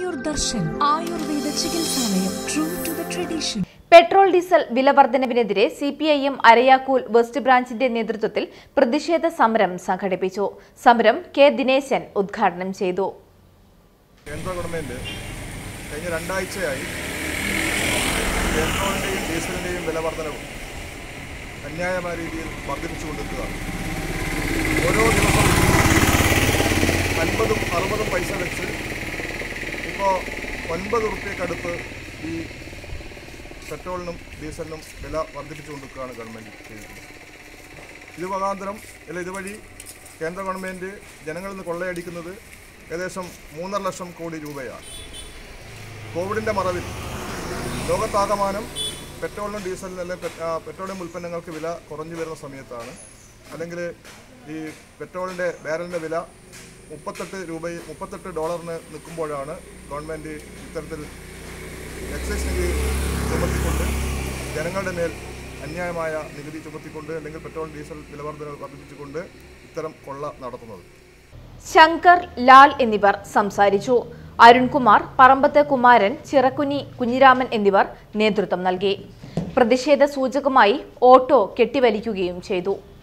ആയുർ ദർശൻ ആയുർവേദ ചികിത്സാലയം true to the tradition petrol diesel വില വർധനവിനെതിരെ C P I M Arayakkool west ബ്രാഞ്ചിന്റെ നേതൃത്വത്തിൽ പ്രതിഷേധ സമരം സംഘടിപ്പിച്ചു സമരം കെ ദിനേശൻ ഉദ്ഘാടനം ചെയ്തു കേന്ദ്ര ഗവൺമെൻറ് കഴിഞ്ഞ രണ്ടാഴ്ചയായി പെട്രോളിൻ്റെയും ഡീസലിൻ്റെയും വില വർധനവും അന്യായമായ രീതിയിൽ വർദ്ധിപ്പിച്ചുകൊണ്ടിരിക്കുകയാണ് ഓരോ ദിവസവും അൻപതും അറുപതും പൈസ വെച്ച് ഇപ്പോൾ ഒൻപത് റുപ്യക്കടുത്ത് ഈ പെട്രോളിനും ഡീസലിനും വില വർദ്ധിപ്പിച്ചുകൊണ്ടിരിക്കുകയാണ് ഗവൺമെൻറ് ചെയ്തിരിക്കുന്നത് ഇത് മുഖാന്തരം അല്ല ഇതുവഴി കേന്ദ്ര ഗവൺമെൻറ് ജനങ്ങളിൽ നിന്ന് കൊള്ളയടിക്കുന്നത് ഏകദേശം മൂന്നര ലക്ഷം കോടി രൂപയാണ് കോവിഡിൻ്റെ മറവിൽ ലോകത്താകമാനം പെട്രോളിനും ഡീസലിനും അല്ലെങ്കിൽ പെ- ആ, പെട്രോളിയം ഉൽപ്പന്നങ്ങൾക്ക് വില കുറഞ്ഞു വരുന്ന സമയത്താണ് അല്ലെങ്കിൽ ഈ പെട്രോളിൻ്റെ ബാരലിൻ്റെ വില മുപ്പത്തെട്ട് രൂപയിൽ മുപ്പത്തെട്ട് ഡോളറിന് നിൽക്കുമ്പോഴാണ് ഗവൺമെൻറ് ഇത്തരത്തിൽ എക്സൈസ് നികുതി ചുമത്തിക്കൊണ്ട് ജനങ്ങളുടെ മേൽ അന്യായമായ നികുതി ചുമത്തിക്കൊണ്ട് അല്ലെങ്കിൽ പെട്രോൾ ഡീസൽ വിലവർദ്ധന വർദ്ധിപ്പിച്ചുകൊണ്ട് ഇത്തരം കൊള്ള നടത്തുന്നത് ശങ്കർ ലാൽ എന്നിവർ സംസാരിച്ചു അരുൺകുമാർ പറമ്പത്ത് കുമാരൻ ചിറക്കുനി കുഞ്ഞിരാമൻ എന്നിവർ നേതൃത്വം നൽകി പ്രതിഷേധ സൂചകമായി ഓട്ടോ കെട്ടിവലിക്കുകയും ചെയ്തു